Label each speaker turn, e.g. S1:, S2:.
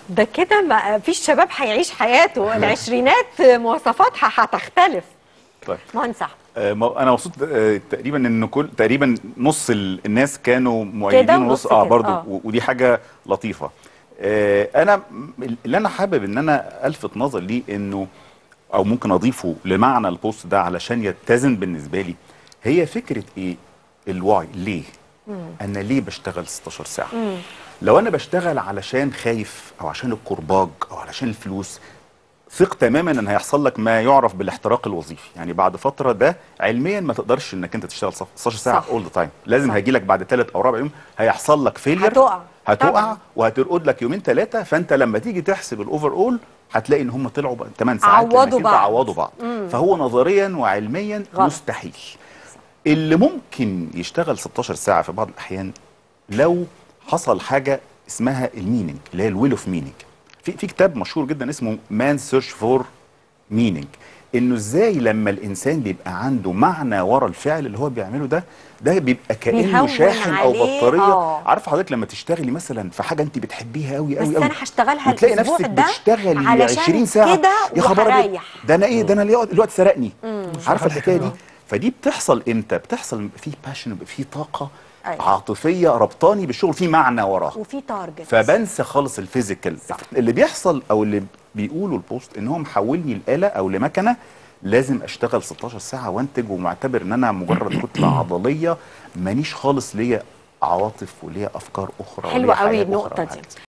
S1: ده كده ما فيش شباب هيعيش حياته العشرينات مواصفاتها هتختلف
S2: طيب
S1: مهندس أحمد.
S2: آه، ما- انا مبسوط آه، تقريبا ان كل تقريبا نص ال- الناس كانوا مؤيدين
S1: كده
S2: ونص
S1: ونص
S2: اه
S1: كده،
S2: برضو
S1: آه.
S2: و- ودي حاجه لطيفه آه، انا م- اللي انا حابب ان انا الفت نظر ليه انه او ممكن اضيفه لمعنى البوست ده علشان يتزن بالنسبه لي هي فكره ايه الوعي ليه انا ليه بشتغل 16 ساعه لو انا بشتغل علشان خايف او عشان الكرباج او علشان الفلوس ثق تماما ان هيحصل لك ما يعرف بالاحتراق الوظيفي يعني بعد فتره ده علميا ما تقدرش انك انت تشتغل 16 ساعه
S1: صح.
S2: اول ذا تايم لازم
S1: صح.
S2: هيجي لك بعد ثالث او رابع يوم هيحصل لك فيلير
S1: هتقع.
S2: هتقع
S1: طبعاً.
S2: وهترقد لك يومين ثلاثه فانت لما تيجي تحسب الاوفر اول هتلاقي ان هم طلعوا بقى 8 ساعات
S1: عوضوا
S2: لأنك أنت
S1: بعض.
S2: عوضوا بعض فهو نظريا وعلميا
S1: غلط.
S2: مستحيل اللي ممكن يشتغل 16 ساعه في بعض الاحيان لو حصل حاجه اسمها الميننج اللي هي الويل اوف ميننج في في كتاب مشهور جدا اسمه مان سيرش فور ميننج انه ازاي لما الانسان بيبقى عنده معنى ورا الفعل اللي هو بيعمله ده ده بيبقى كانه
S1: بيهون
S2: شاحن او
S1: عليه،
S2: بطاريه
S1: آه.
S2: عارفه حضرتك لما تشتغلي مثلا في حاجه انت بتحبيها قوي قوي
S1: بس
S2: قوي
S1: أنا هشتغلها
S2: وتلاقي
S1: الأسبوع
S2: نفسك
S1: ده
S2: بتشتغلي
S1: علشان
S2: 20 ساعه
S1: كده
S2: يا خبر أبيض،
S1: وهريح.
S2: ده انا ايه ده انا الوقت الوقت سرقني عارفه الحكايه دي
S3: آه.
S2: فدي بتحصل امتى بتحصل في باشن في طاقه
S1: أيوة.
S2: عاطفيه ربطاني بالشغل في معنى وراه
S1: وفي تارجت
S2: فبنسى خالص الفيزيكال
S1: صح.
S2: اللي بيحصل او اللي بيقولوا البوست ان هو محولني الاله او لمكنه لازم اشتغل 16 ساعه وانتج ومعتبر ان انا مجرد كتله عضليه مانيش خالص ليا عواطف وليا افكار اخرى
S1: حلوة
S2: وليا
S1: قوي
S2: حياة
S1: النقطة
S2: أخرى
S1: دي.
S2: وهكذا.